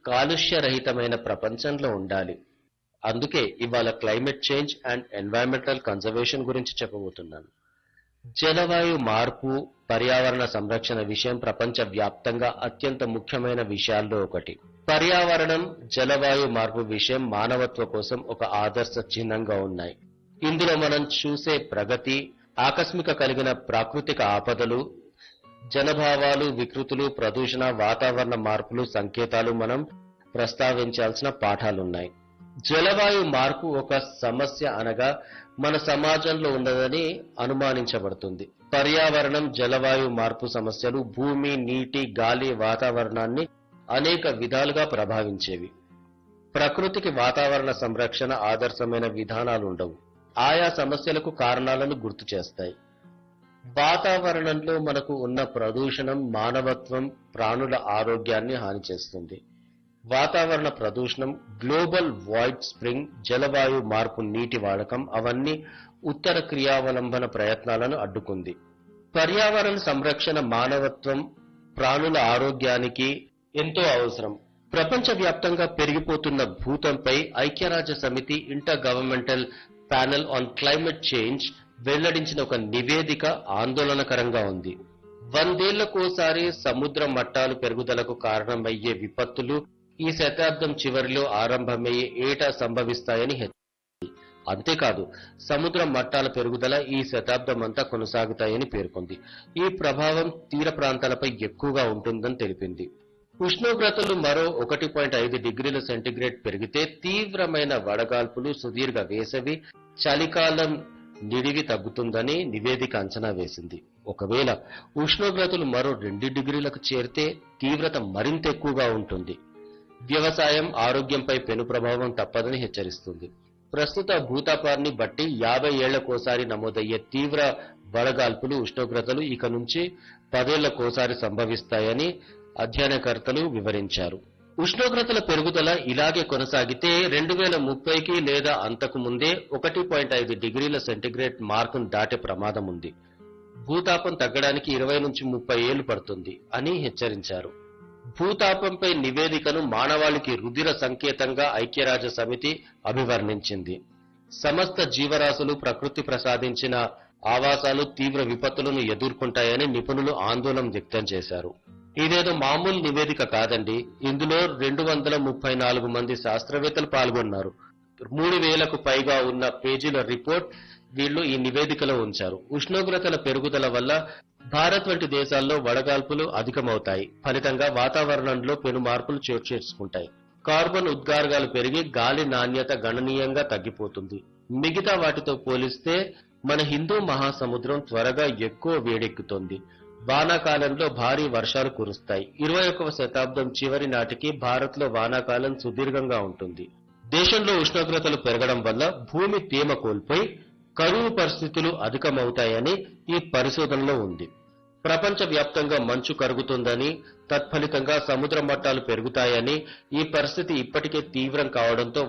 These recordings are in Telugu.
కాలుష్యరహితమైన ప్రపంచంలో ఉండాలి అందుకే ఇవాళ climate change and environmental conservation గురించి చెప్పబోతున్నాను జలవాయు మార్పు పర్యావరణ సంరక్షణ విషయం ప్రపంచ వ్యాప్తంగా అత్యంత ముఖ్యమైన విషయాల్లో ఒకటి పర్యావరణం జలవాయు మార్పు విషయం మానవత్వ కోసం ఒక ఆదర్శ చిహ్నంగా ఉన్నాయి ఇందులో మనం చూసే ప్రగతి ఆకస్మిక కలిగిన ప్రాకృతిక ఆపదలు జనభావాలు వికృతులు ప్రదూషణ వాతావరణ మార్పులు సంకేతాలు మనం ప్రస్తావించాల్సిన పాఠాలున్నాయి జలవాయు మార్పు ఒక సమస్య అనగా మన సమాజంలో ఉన్నదని అనుమానించబడుతుంది పర్యావరణం జలవాయు మార్పు సమస్యలు భూమి నీటి గాలి వాతావరణాన్ని అనేక విధాలుగా ప్రభావించేవి ప్రకృతికి వాతావరణ సంరక్షణ ఆదర్శమైన విధానాలు ఉండవు ఆయా సమస్యలకు కారణాలను గుర్తు చేస్తాయి వాతావరణంలో మనకు ఉన్న ప్రదూషణం మానవత్వం ప్రాణుల ఆరోగ్యాన్ని హాని చేస్తుంది వాతావరణ ప్రదూషణం గ్లోబల్ వాయిడ్ స్ప్రింగ్ జలవాయు మార్పు నీటి వాడకం అవన్నీ ఉత్తర క్రియావలంబన ప్రయత్నాలను అడ్డుకుంది పర్యావరణ సంరక్షణ మానవత్వం ప్రాణుల ఆరోగ్యానికి ఎంతో అవసరం ప్రపంచవ్యాప్తంగా పెరిగిపోతున్న భూతంపై ఐక్యరాజ్య సమితి intergovernmental panel on climate change వెల్లడించిన ఒక నివేదిక ఆందోళనకరంగా ఉంది వందేళ్లకోసారి సముద్ర మట్టాలు పెరుగుదలకు కారణమయ్యే విపత్తులు ఈ శతాబ్దం చివరిలో ఆరంభమయ్యే ఏటా సంభవిస్తాయని హెచ్చరించింది అంతేకాదు సముద్ర మట్టాల పెరుగుదల ఈ శతాబ్దం అంతా కొనసాగుతాయని పేర్కొంది ఈ ప్రభావం తీర ప్రాంతాలపై ఎక్కువగా ఉంటుందని తెలిపింది ఉష్ణోగ్రతలు మరో ఒకటి పాయింట్ ఐదు డిగ్రీల సెంటీగ్రేడ్ పెరిగితే తీవ్రమైన వడగాల్పులు సుదీర్ఘ వేసవి చలికాలం నిడివి తగ్గుతుందని నివేదిక అంచనా వేసింది ఒకవేళ ఉష్ణోగ్రతలు మరో రెండు డిగ్రీలకు చేరితే తీవ్రత మరింత ఎక్కువగా ఉంటుంది వ్యవసాయం ఆరోగ్యంపై పెను ప్రభావం తప్పదని హెచ్చరిస్తుంది ప్రస్తుత భూతాపాన్ని బట్టి యాభై ఏళ్లకోసారి నమోదయ్యే తీవ్ర వడగాల్పులు ఉష్ణోగ్రతలు ఇక నుంచి పదేళ్లకోసారి సంభవిస్తాయని అధ్యయనకర్తలు వివరించారు ఉష్ణోగ్రతల పెరుగుదల ఇలాగే కొనసాగితే రెండు వేల ముప్పైకి లేదా అంతకు ముందే ఒకటి పాయింట్ ఐదు డిగ్రీల సెంటీగ్రేడ్ మార్కును దాటే ప్రమాదం ఉంది భూతాపం తగ్గడానికి ఇరవై నుంచి ముప్పై ఏళ్లు పడుతుంది అని హెచ్చరించారు భూతాపంపై నివేదికను మానవాళికి రుధిర సంకేతంగా ఐక్యరాజ్య సమితి అభివర్ణించింది సమస్త జీవరాశులు ప్రకృతి ప్రసాదించిన ఆవాసాలు తీవ్ర విపత్తులను ఎదుర్కొంటాయని నిపుణులు ఆందోళన వ్యక్తం చేశారు ఇదేదో మామూలు నివేదిక కాదండి ఇందులో రెండు వందల ముప్పై నాలుగు మంది శాస్త్రవేత్తలు పాల్గొన్నారు మూడు వేలకు పైగా ఉన్న పేజీల రిపోర్ట్ వీళ్ళు ఈ నివేదికలో ఉంచారు ఉష్ణోగ్రతల పెరుగుదల వల్ల భారత్ వంటి దేశాల్లో వడగాల్పులు అధికమవుతాయి ఫలితంగా వాతావరణంలో పెను మార్పులు చోటు చేసుకుంటాయి కార్బన్ ఉద్గారాలు పెరిగి గాలి నాణ్యత గణనీయంగా తగ్గిపోతుంది మిగతా వాటితో పోలిస్తే మన హిందూ మహాసముద్రం త్వరగా ఎక్కువ వేడెక్కుతోంది వానాకాలంలో భారీ వర్షాలు కురుస్తాయి ఇరవై ఒకవ శతాబ్దం చివరి నాటికి భారత్ లో వానాకాలం సుదీర్ఘంగా ఉంటుంది దేశంలో ఉష్ణోగ్రతలు పెరగడం వల్ల భూమి తేమ కోల్పోయి కరువు పరిస్థితులు అధికమవుతాయని ఈ పరిశోధనలో ఉంది ప్రపంచ వ్యాప్తంగా మంచు కరుగుతుందని తత్ఫలితంగా సముద్ర మట్టాలు పెరుగుతాయని ఈ పరిస్థితి ఇప్పటికే తీవ్రం కావడంతో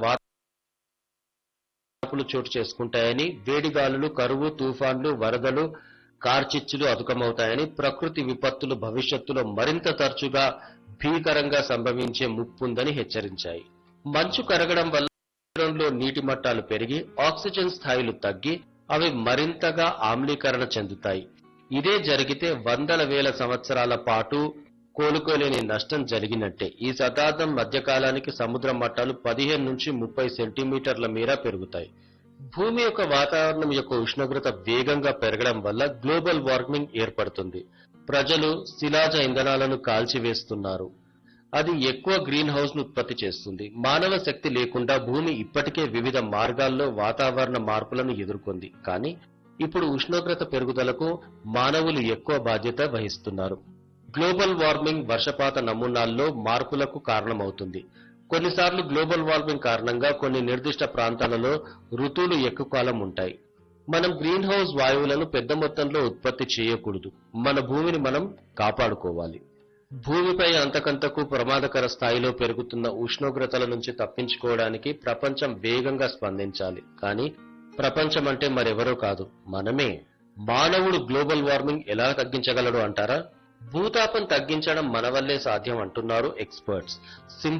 మార్పులు చోటు చేసుకుంటాయని వేడిగాలులు కరువు తుఫాన్లు వరదలు కార్చిచ్చులు అధికమవుతాయని ప్రకృతి విపత్తులు భవిష్యత్తులో మరింత తరచుగా భీకరంగా సంభవించే ముప్పుందని హెచ్చరించాయి మంచు కరగడం వల్ల సముద్రంలో నీటి మట్టాలు పెరిగి ఆక్సిజన్ స్థాయిలు తగ్గి అవి మరింతగా ఆమ్లీకరణ చెందుతాయి ఇదే జరిగితే వందల వేల సంవత్సరాల పాటు కోలుకోలేని నష్టం జరిగినట్టే ఈ శతాబ్దం మధ్యకాలానికి సముద్ర మట్టాలు పదిహేను నుంచి ముప్పై సెంటీమీటర్ల మేర పెరుగుతాయి భూమి యొక్క వాతావరణం యొక్క ఉష్ణోగ్రత వేగంగా పెరగడం వల్ల గ్లోబల్ వార్మింగ్ ఏర్పడుతుంది ప్రజలు శిలాజ ఇంధనాలను కాల్చివేస్తున్నారు అది ఎక్కువ గ్రీన్ హౌస్ ను ఉత్పత్తి చేస్తుంది మానవ శక్తి లేకుండా భూమి ఇప్పటికే వివిధ మార్గాల్లో వాతావరణ మార్పులను ఎదుర్కొంది కానీ ఇప్పుడు ఉష్ణోగ్రత పెరుగుదలకు మానవులు ఎక్కువ బాధ్యత వహిస్తున్నారు గ్లోబల్ వార్మింగ్ వర్షపాత నమూనాల్లో మార్పులకు కారణమవుతుంది కొన్నిసార్లు గ్లోబల్ వార్మింగ్ కారణంగా కొన్ని నిర్దిష్ట ప్రాంతాలలో ఋతువులు ఎక్కువ కాలం ఉంటాయి మనం గ్రీన్ హౌస్ వాయువులను పెద్ద మొత్తంలో ఉత్పత్తి చేయకూడదు మన భూమిని మనం కాపాడుకోవాలి భూమిపై అంతకంతకు ప్రమాదకర స్థాయిలో పెరుగుతున్న ఉష్ణోగ్రతల నుంచి తప్పించుకోవడానికి ప్రపంచం వేగంగా స్పందించాలి కానీ ప్రపంచం అంటే మరెవరో కాదు మనమే మానవుడు గ్లోబల్ వార్మింగ్ ఎలా తగ్గించగలడు అంటారా భూతాపం తగ్గించడం మన వల్లే సాధ్యం అంటున్నారు ఎక్స్పర్ట్స్